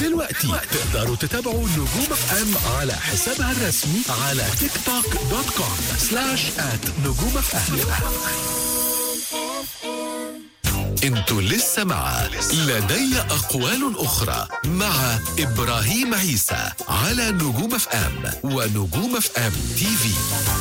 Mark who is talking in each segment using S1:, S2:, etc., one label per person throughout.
S1: دلوقتي تقدروا تتابعوا نجوم اف ام على حسابها الرسمي على تيك توك دوت كوم سلاش ات نجوم اف ام انتوا لسه مع لدي اقوال اخرى مع ابراهيم عيسى على نجوم اف ام ونجوم اف ام تي في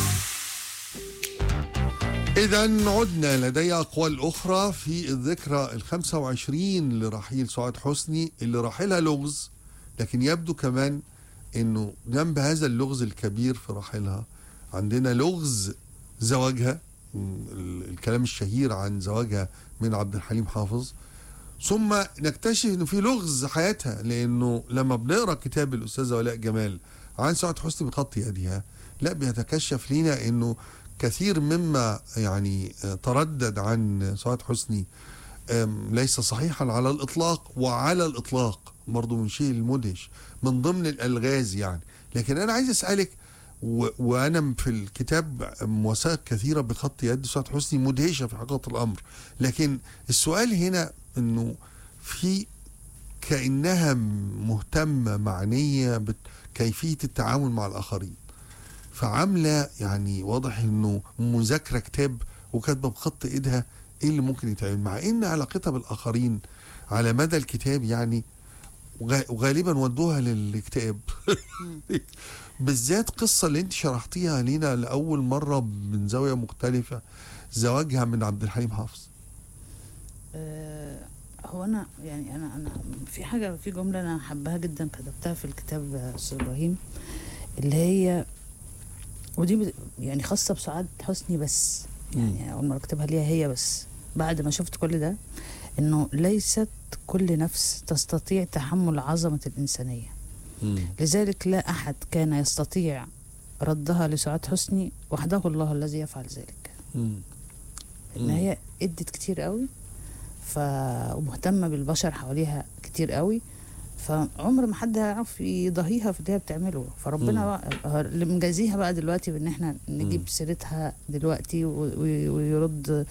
S2: إذا عدنا لدي أقوال أخرى في الذكرى ال 25 لرحيل سعاد حسني اللي راحلها لغز لكن يبدو كمان إنه جنب هذا اللغز الكبير في رحيلها عندنا لغز زواجها م، ال- الكلام الشهير عن زواجها من عبد الحليم حافظ ثم نكتشف انه في لغز حياتها لانه لما بنقرا كتاب الاستاذه ولاء جمال عن سعاد حسني بخط يدها لا بيتكشف لينا انه كثير مما يعني آه، تردد عن سعاد حسني آم، ليس صحيحا على الاطلاق وعلى الاطلاق برضه من شيء المدهش من ضمن الالغاز يعني لكن انا عايز اسالك و... وانا في الكتاب وثائق كثيره بخط يد سعاد حسني مدهشه في حقيقه الامر لكن السؤال هنا انه في كانها مهتمه معنيه بكيفيه التعامل مع الاخرين فعامله يعني واضح انه مذاكره كتاب وكاتبه بخط ايدها ايه اللي ممكن يتعمل مع ان علاقتها بالاخرين على مدى الكتاب يعني وغ- وغالبا ودوها للاكتئاب بالذات قصة اللي انت شرحتيها لينا لأول مرة من زاوية مختلفة زواجها من عبد الحليم حافظ
S3: آه، هو انا يعني انا انا في حاجه في جمله انا حباها جدا كتبتها في الكتاب آه، استاذ ابراهيم اللي هي ودي بت- يعني خاصه بسعاد حسني بس يعني اول مره اكتبها ليها هي بس بعد ما شفت كل ده انه ليست كل نفس تستطيع تحمل عظمه الانسانيه لذلك لا احد كان يستطيع ردها لسعاد حسني وحده الله الذي يفعل ذلك ان
S2: مم.
S3: هي ادت كتير قوي ف ومهتمه بالبشر حواليها كتير قوي فعمر ما حد هيعرف يضاهيها في اللي هي بتعمله فربنا بقى هو اللي مجازيها بقى دلوقتي بان احنا نجيب
S2: مم.
S3: سيرتها دلوقتي و- و- ويرد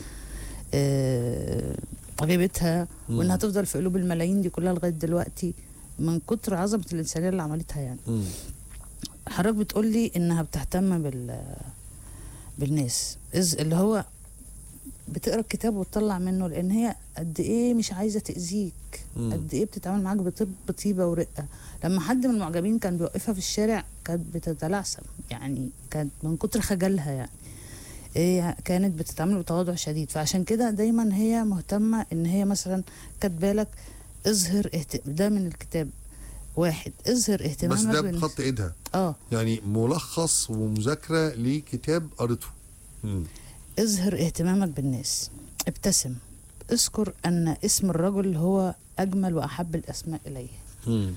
S3: آه، غيبتها
S2: مم.
S3: وانها تفضل في قلوب الملايين دي كلها لغايه دلوقتي من كتر عظمه الانسانيه اللي عملتها يعني
S2: مم.
S3: حضرتك بتقول لي انها بتهتم بال بالناس إز اللي هو بتقرا الكتاب وتطلع منه لان هي قد ايه مش عايزه تاذيك
S2: مم.
S3: قد ايه بتتعامل معاك بطب بطيبه ورقه لما حد من المعجبين كان بيوقفها في الشارع كانت بتتلعثم يعني كانت من كتر خجلها يعني هي كانت بتتعامل بتواضع شديد فعشان كده دايما هي مهتمه ان هي مثلا كاتبه لك اظهر اهت... ده من الكتاب واحد اظهر اهتمامك
S2: بس ده
S3: بالناس.
S2: بخط ايدها
S3: اه
S2: يعني ملخص ومذاكرة لكتاب قريته مم.
S3: اظهر اهتمامك بالناس ابتسم اذكر ان اسم الرجل هو اجمل واحب الاسماء اليه
S2: مم.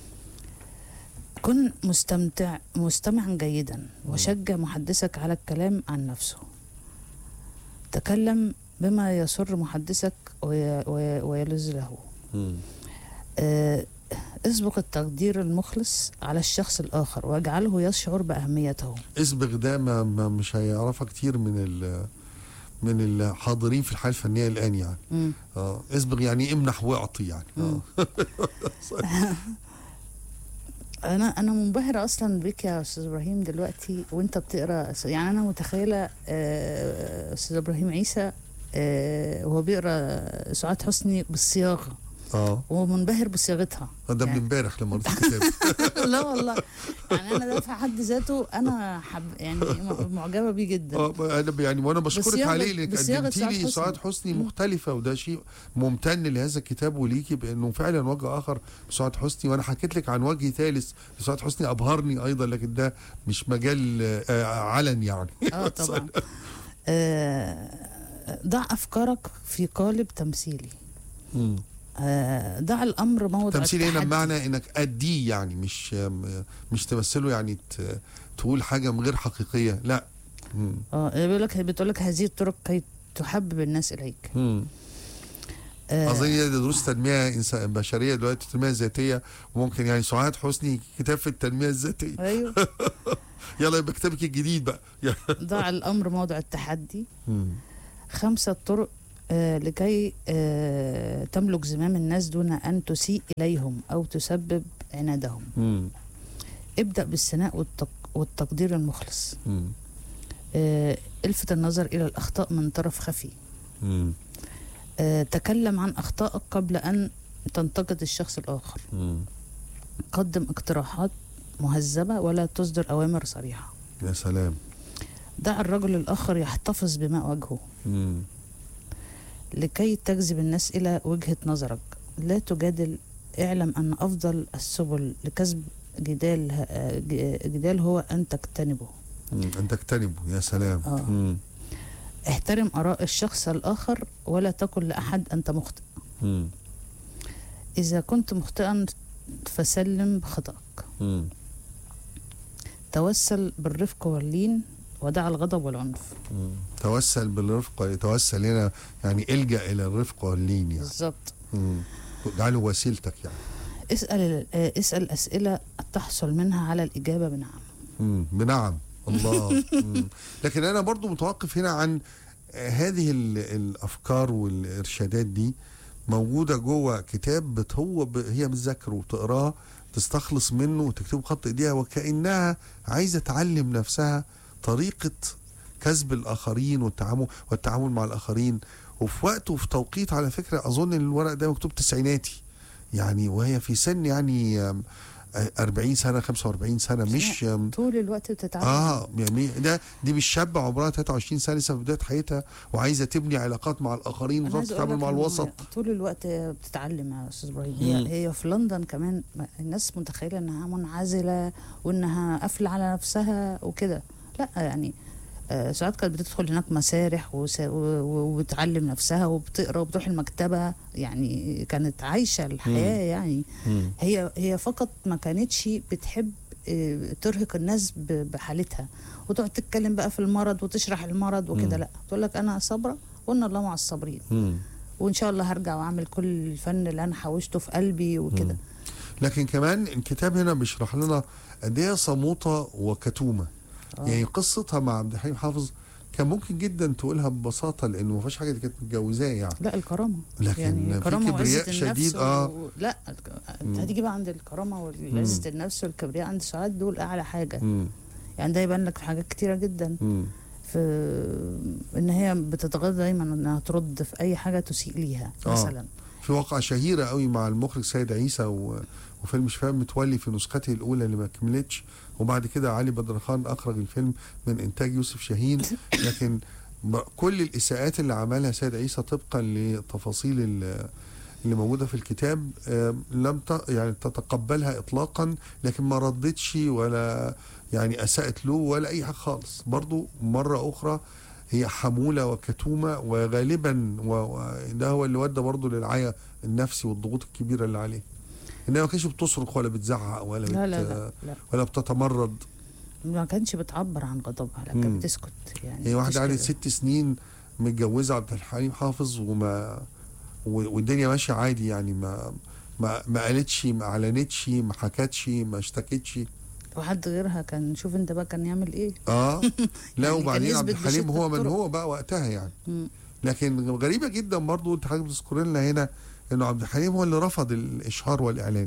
S3: كن مستمتع مستمعا جيدا وشجع محدثك على الكلام عن نفسه تكلم بما يسر محدثك وي وي ويلذ له
S2: مم.
S3: آه، اسبق التقدير المخلص على الشخص الآخر واجعله يشعر بأهميته
S2: اسبغ ده ما ما مش هيعرفها كتير من ال من الحاضرين في الحياة الفنية الآن يعني
S3: مم.
S2: اه اسبغ يعني امنح واعطي يعني اه
S3: انا انا منبهره اصلا بك يا استاذ ابراهيم دلوقتي وانت بتقرا يعني انا متخيله آه، استاذ ابراهيم عيسى آه، وهو بيقرا سعاد حسني بالصياغه
S2: اه
S3: ومنبهر بصياغتها
S2: ده من
S3: يعني-
S2: امبارح لما قريت الكتاب
S3: لا والله يعني انا ده في حد ذاته انا حب يعني م- معجبه بيه جدا
S2: اه انا يعني وانا بشكرك
S3: بصياغة-
S2: عليه لانك
S3: بصياغة
S2: قدمتي لي
S3: سعاد
S2: سعاد
S3: حسني.
S2: حسني
S3: مم.
S2: مختلفه وده شيء ممتن لهذا الكتاب وليكي بانه فعلا وجه اخر بسعاد حسني وانا حكيت لك عن وجه ثالث لسعاد حسني ابهرني ايضا لكن ده مش مجال آه، علن يعني
S3: اه طبعا آه، ضع افكارك في قالب تمثيلي
S2: مم.
S3: آه، ضع الامر موضع
S2: تمثيل هنا
S3: التحدي.
S2: بمعنى انك اديه يعني مش آم، مش تمثله يعني ت- تقول حاجه غير حقيقيه لا مم.
S3: اه بيقول لك بتقول لك هذه الطرق كي تحبب الناس اليك
S2: مم.
S3: آه،
S2: اظن دي دروس تنميه إنسان بشريه دلوقتي تنميه ذاتيه وممكن يعني سعاد حسني كتاب في التنميه الذاتيه
S3: ايوه
S2: يلا يبقى كتابك الجديد بقى يلا.
S3: ضع الامر موضع التحدي
S2: مم.
S3: خمسة طرق آه لكي آه تملك زمام الناس دون أن تسيء إليهم أو تسبب عنادهم
S2: مم.
S3: ابدأ بالثناء والتق... والتقدير المخلص
S2: مم.
S3: آه الفت النظر إلى الأخطاء من طرف خفي
S2: مم.
S3: آه تكلم عن أخطائك قبل أن تنتقد الشخص الآخر
S2: مم.
S3: قدم اقتراحات مهذبة ولا تصدر أوامر صريحة
S2: يا سلام
S3: دع الرجل الآخر يحتفظ بماء وجهه
S2: مم.
S3: لكي تجذب الناس إلى وجهة نظرك لا تجادل اعلم أن أفضل السبل لكسب جدال آه، ج- جدال هو أن تجتنبه
S2: مم. أن تجتنبه يا سلام
S3: آه.
S2: مم.
S3: احترم آراء الشخص الآخر ولا تقل لأحد أنت مخطئ
S2: مم.
S3: إذا كنت مخطئا فسلم بخطأك
S2: مم.
S3: توسل بالرفق واللين ودع الغضب والعنف
S2: مم. توسل بالرفق توسل هنا يعني الجا الى الرفق واللين يعني
S3: بالظبط
S2: مم. اجعله وسيلتك يعني
S3: اسأل آه، اسأل أسئلة تحصل منها على الإجابة بنعم
S2: مم. بنعم الله مم. لكن انا برضو متوقف هنا عن آه، هذه ال- الافكار والارشادات دي موجوده جوه كتاب بت- هو ب- هي بتذاكره وتقراه تستخلص منه وتكتبه بخط ايديها وكانها عايزه تعلم نفسها طريقه كسب الاخرين والتعامل والتعامل مع الاخرين وفي وقت وفي توقيت على فكره اظن ان الورق ده مكتوب تسعيناتي يعني وهي في سن يعني آم، آه، 40 سنه 45 سنه مش آم،
S3: طول الوقت بتتعلم
S2: اه يعني ده دي مش شابه عمرها 23 سنه لسه في بدايه حياتها وعايزه تبني علاقات مع الاخرين
S3: أنا
S2: وتعرف
S3: عايزة أقول
S2: تتعامل
S3: لك
S2: مع
S3: إن
S2: الوسط
S3: طول الوقت بتتعلم يا استاذ ابراهيم
S2: مم.
S3: هي هي في لندن كمان ما- الناس متخيله انها منعزله وانها قافله على نفسها وكده لا يعني آه، ساعات كانت بتدخل هناك مسارح وس- و- و- وبتعلم نفسها وبتقرا وبتروح المكتبه يعني كانت عايشه الحياه يعني هي هي فقط ما كانتش بتحب آه، ترهق الناس ب- بحالتها وتقعد تتكلم بقى في المرض وتشرح المرض وكده
S2: مم.
S3: لا تقول لك انا صابره وان الله مع الصابرين
S2: مم.
S3: وان شاء الله هرجع واعمل كل الفن اللي انا حوشته في قلبي وكده
S2: لكن كمان الكتاب هنا بيشرح لنا قد ايه صموطه وكتومه
S3: آه.
S2: يعني قصتها مع عبد الحليم حافظ كان ممكن جدا تقولها ببساطه لانه ما فيش حاجه دي كانت متجوزاه يعني
S3: لا الكرامه
S2: لكن
S3: يعني
S2: في
S3: الكرامه
S2: كبرياء
S3: وعزه النفس
S2: شديد،
S3: و...
S2: آه.
S3: لا الك- انت
S2: مم.
S3: هتيجي بقى عند الكرامه وعزه النفس والكبرياء عند سعاد دول اعلى حاجه
S2: مم.
S3: يعني ده يبان لك في حاجات كتيره جدا
S2: مم.
S3: في ان هي بتتغاضى دايما انها ترد في اي حاجه تسيء ليها
S2: آه.
S3: مثلا
S2: في واقعة شهيرة قوي مع المخرج سيد عيسى و... وفيلم شفاء متولي في نسخته الأولى اللي ما كملتش وبعد كده علي بدر خان أخرج الفيلم من إنتاج يوسف شاهين لكن ب- كل الإساءات اللي عملها سيد عيسى طبقا لتفاصيل ال- اللي موجودة في الكتاب آم، لم ت... يعني تتقبلها إطلاقا لكن ما ردتش ولا يعني أساءت له ولا أي حاجة خالص برضو مرة أخرى هي حمولة وكتومة وغالبا و- وده هو اللي ودى برضه للعيا النفسي والضغوط الكبيرة اللي عليه انها ما كانتش بتصرخ ولا بتزعق ولا
S3: لا
S2: بت...
S3: لا لا, لا.
S2: ولا بتتمرد
S3: ما كانش بتعبر عن غضبها لا
S2: مم.
S3: كانت بتسكت يعني
S2: هي واحدة
S3: بتسكت.
S2: قعدت ست سنين متجوزة عبد الحليم حافظ وما و- والدنيا ماشية عادي يعني ما ما ما قالتش ما اعلنتش ما حكتش ما اشتكتش
S3: وحد غيرها كان شوف انت بقى كان يعمل ايه
S2: اه لا
S3: يعني
S2: وبعدين
S3: كان
S2: عبد
S3: يثبت
S2: الحليم
S3: بشتى
S2: هو من
S3: الطرق.
S2: هو بقى وقتها يعني
S3: مم.
S2: لكن غريبه جدا برضو انت حضرتك بتذكر لنا هنا انه عبد الحليم هو اللي رفض الاشهار والاعلان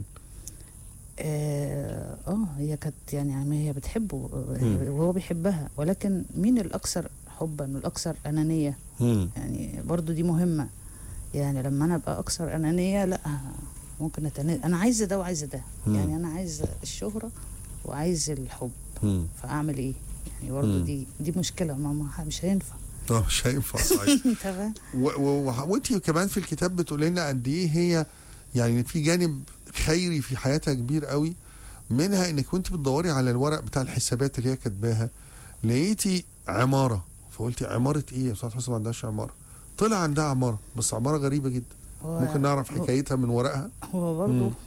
S3: اه آه، هي كانت يعني يعني هي بتحبه آه،
S2: مم.
S3: وهو بيحبها ولكن مين الاكثر حبا والاكثر انانيه يعني برضو دي مهمه يعني لما انا ابقى اكثر انانيه لا ممكن أتنا... انا عايزه ده وعايزه ده
S2: مم.
S3: يعني انا عايزه الشهره وعايز الحب
S2: مم.
S3: فاعمل ايه يعني برضو
S2: مم.
S3: دي دي مشكله ما ما- مش هينفع
S2: اه مش هينفع صحيح
S3: انت فاهم
S2: و- و- و- وانت كمان في الكتاب بتقول لنا قد ايه هي يعني في جانب خيري في حياتها كبير قوي منها انك وانت بتدوري على الورق بتاع الحسابات اللي هي كاتباها لقيتي عماره فقلتي عماره ايه يا استاذ حسن ما عندهاش عماره طلع عندها عماره بس عماره غريبه جدا
S3: هو
S2: ممكن نعرف
S3: هو-
S2: حكايتها من ورقها
S3: هو برضو
S2: مم.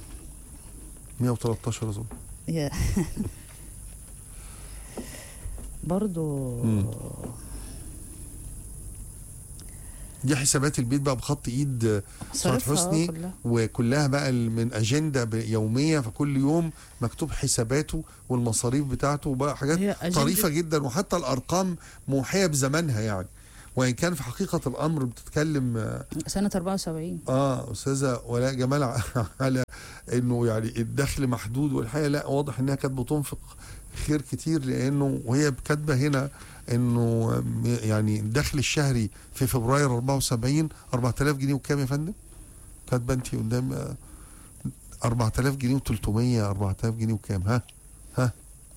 S2: 113 اظن
S3: يا برضو
S2: مم. دي حسابات البيت بقى بخط ايد سعاد
S3: صرفها
S2: حسني
S3: كلها.
S2: وكلها بقى من اجنده ب- يوميه فكل يوم مكتوب حساباته والمصاريف بتاعته وبقى حاجات
S3: هي أجندة-
S2: طريفه جدا وحتى الارقام موحيه بزمانها يعني وان كان في حقيقه الامر بتتكلم آه،
S3: سنه 74
S2: اه استاذه ولاء جمال ع- على انه يعني الدخل محدود والحقيقه لا واضح انها كانت بتنفق خير كتير لانه وهي كاتبه هنا انه م- يعني الدخل الشهري في فبراير 74 4000 جنيه وكام يا فندم؟ كاتبه انت قدام آه، 4000 جنيه و300 4000 جنيه وكام ها؟ ها؟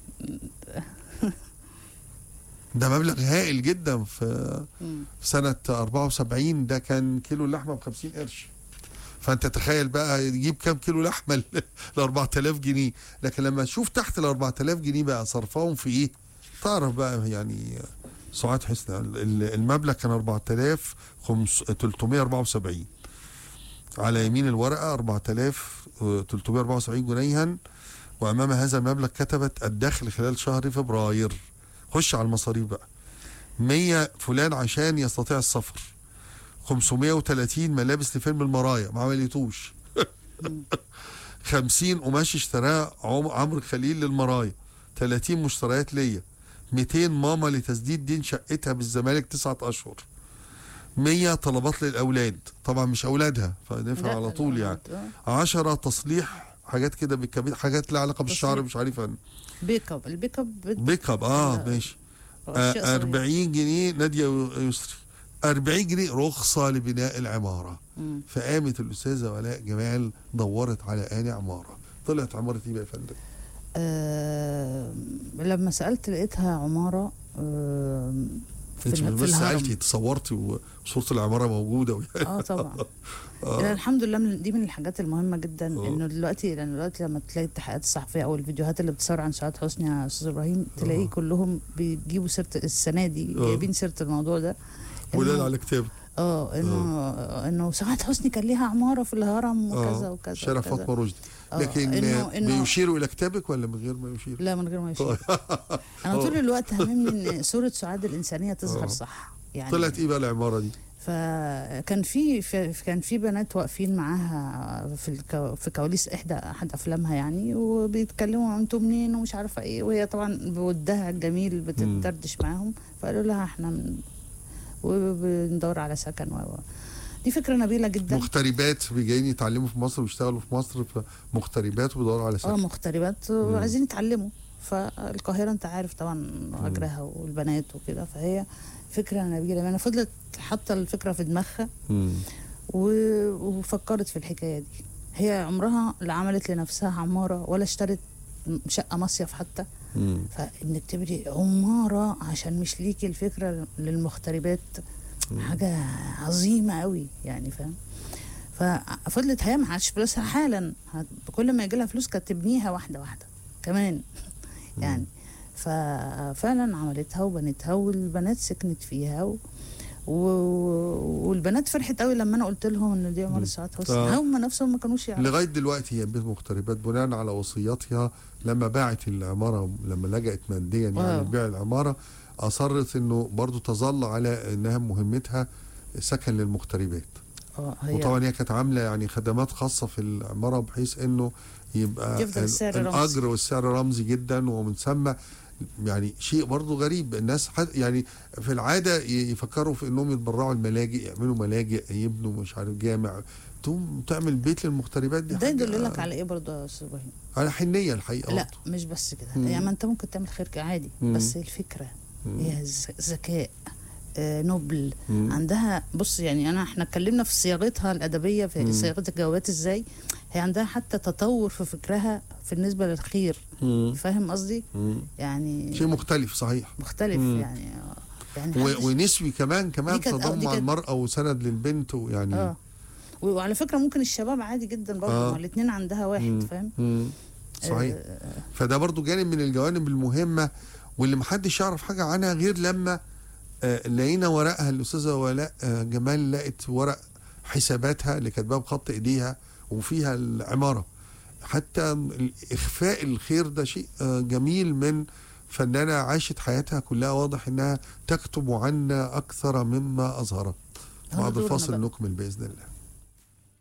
S2: ده مبلغ هائل جدا في
S3: مم.
S2: في سنة 74 ده كان كيلو اللحمة ب 50 قرش فأنت تخيل بقى يجيب كام كيلو لحمة ل 4000 جنيه لكن لما تشوف تحت ال 4000 جنيه بقى صرفهم في إيه تعرف بقى يعني سعاد حسني ال- المبلغ كان 4374 على يمين الورقة 4374 جنيها وأمام هذا المبلغ كتبت الدخل خلال شهر فبراير خش على المصاريف بقى 100 فلان عشان يستطيع السفر 530 ملابس لفيلم المرايا ما عملتوش 50 قماش اشتراه عم- عمرو خليل للمرايا 30 مشتريات ليا 200 ماما لتسديد دين شقتها بالزمالك تسعة اشهر 100 طلبات للاولاد طبعا مش اولادها فندفع
S3: لا،
S2: على طول
S3: لا،
S2: يعني
S3: آه.
S2: 10 تصليح حاجات كده بالكبير حاجات لها علاقه بالشعر
S3: تصليح.
S2: مش عارف أنا.
S3: بيك اب البيك اب بت-
S2: بيك اب اه
S3: آه.
S2: ماشي
S3: أشياء
S2: آه،
S3: صغيرة.
S2: 40 جنيه ناديه يسري 40 جنيه رخصه لبناء العماره
S3: مم.
S2: فقامت الاستاذه ولاء جمال دورت على اني عماره طلعت عماره ايه بقى يا فندم؟
S3: آه لما سالت لقيتها عماره آه في,
S2: انت
S3: ال-
S2: مش
S3: في
S2: بس
S3: الهرم
S2: سالتي تصورتي وصوره العماره موجوده و...
S3: اه طبعا
S2: آه.
S3: يعني الحمد لله من دي من الحاجات المهمه جدا
S2: آه.
S3: انه دلوقتي لان دلوقتي لما تلاقي التحقيقات الصحفيه او الفيديوهات اللي بتصور عن سعاد حسني يا استاذ ابراهيم تلاقي
S2: آه.
S3: كلهم بيجيبوا سيره السنه دي
S2: آه.
S3: جايبين سيره الموضوع ده
S2: ولاد
S3: إنه-
S2: على كتاب
S3: اه انه انه سعاد حسني كان ليها عماره في الهرم وكذا
S2: آه.
S3: وكذا
S2: شارع
S3: وكذا.
S2: فاطمه رشدي
S3: آه،
S2: لكن
S3: إنه- إنه-
S2: بيشيروا الى كتابك ولا من غير ما يشير؟
S3: لا من غير ما يشير انا طول الوقت هممني ان صوره سعاد الانسانيه
S2: آه.
S3: تظهر صح يعني
S2: طلعت ايه بقى العماره دي؟
S3: فكان في في- كان في بنات واقفين معاها في الكو في كواليس احدى احد افلامها يعني وبيتكلموا انتوا منين ومش عارفه ايه وهي طبعا بودها الجميل بتدردش معاهم فقالوا لها احنا من وبندور على سكن و و- دي فكره نبيله جدا
S2: مغتربات جايين يتعلموا في مصر ويشتغلوا في مصر فمغتربات وبيدوروا على
S3: اه
S2: سكن
S3: مغتربات وعايزين يتعلموا فالقاهره انت عارف طبعا اجرها والبنات وكده فهي فكره نبيله انا فضلت حاطه الفكره في دماغها
S2: مم.
S3: و- وفكرت في الحكايه دي هي عمرها لا عملت لنفسها عماره ولا اشترت شقه مصيف حتى
S2: مم.
S3: فانك تبني عماره عشان مش ليكي الفكره للمغتربات حاجه عظيمه قوي يعني فاهم ففضلت هي معهاش فلوسها حالا هت- كل ما يجي لها فلوس كانت تبنيها واحده واحده كمان يعني ففعلا عملتها وبنتها والبنات سكنت فيها و... و... والبنات فرحت قوي لما انا قلت لهم ان دي عماره سعاد حسني
S2: آه.
S3: هم نفسهم ما كانوش يعرفوا
S2: لغايه دلوقتي هي بيت مغتربات بناء على وصيتها لما باعت العماره لما لجأت ماديا يعني
S3: آه.
S2: لبيع العماره اصرت انه برضو تظل على انها مهمتها سكن للمغتربات
S3: اه هي
S2: وطبعا هي كانت عامله يعني خدمات خاصه في العماره بحيث انه يبقى
S3: يفضل السعر
S2: ال-
S3: رمزي.
S2: الاجر والسعر رمزي جدا ومن ثم يعني شيء برضو غريب الناس حد يعني في العاده ي- يفكروا في انهم يتبرعوا الملاجئ يعملوا ملاجئ يبنوا مش عارف جامع تقوم تعمل بيت للمغتربات دي
S3: ده
S2: حاجة
S3: يدل لك على ايه برضه يا استاذ ابراهيم
S2: على حنيه الحقيقه
S3: لا
S2: برضو.
S3: مش بس كده
S2: مم.
S3: يعني ما انت ممكن تعمل خير عادي
S2: مم.
S3: بس الفكره
S2: مم.
S3: هي ز- ذكاء آه نبل
S2: مم.
S3: عندها بص يعني انا احنا اتكلمنا في صياغتها الادبيه
S2: مم.
S3: في صياغه الجوابات ازاي هي عندها حتى تطور في فكرها في بالنسبه للخير
S2: مم.
S3: فاهم قصدي
S2: مم.
S3: يعني
S2: شيء مختلف صحيح
S3: مختلف
S2: مم.
S3: يعني آه، يعني محدش-
S2: و- ونسوي كمان كمان
S3: دي كانت- آه، دي
S2: تضم على
S3: كانت-
S2: المرأة وسند للبنت ويعني
S3: اه و- وعلى فكره ممكن الشباب عادي جدا برضه
S2: آه.
S3: ما الاثنين عندها واحد
S2: مم.
S3: فاهم
S2: مم. صحيح
S3: آه،
S2: فده برضو جانب من الجوانب المهمة واللي محدش يعرف حاجة عنها غير لما آه، لقينا ورقها الأستاذة ولاء آه، جمال لقت ورق حساباتها اللي كاتباها بخط إيديها وفيها العمارة حتى إخفاء الخير ده شيء آه، جميل من فنانة عاشت حياتها كلها واضح إنها تكتب عنا أكثر مما أظهرت
S3: هو
S2: بعد
S3: دورنا
S2: الفاصل
S3: بقى.
S2: نكمل بإذن الله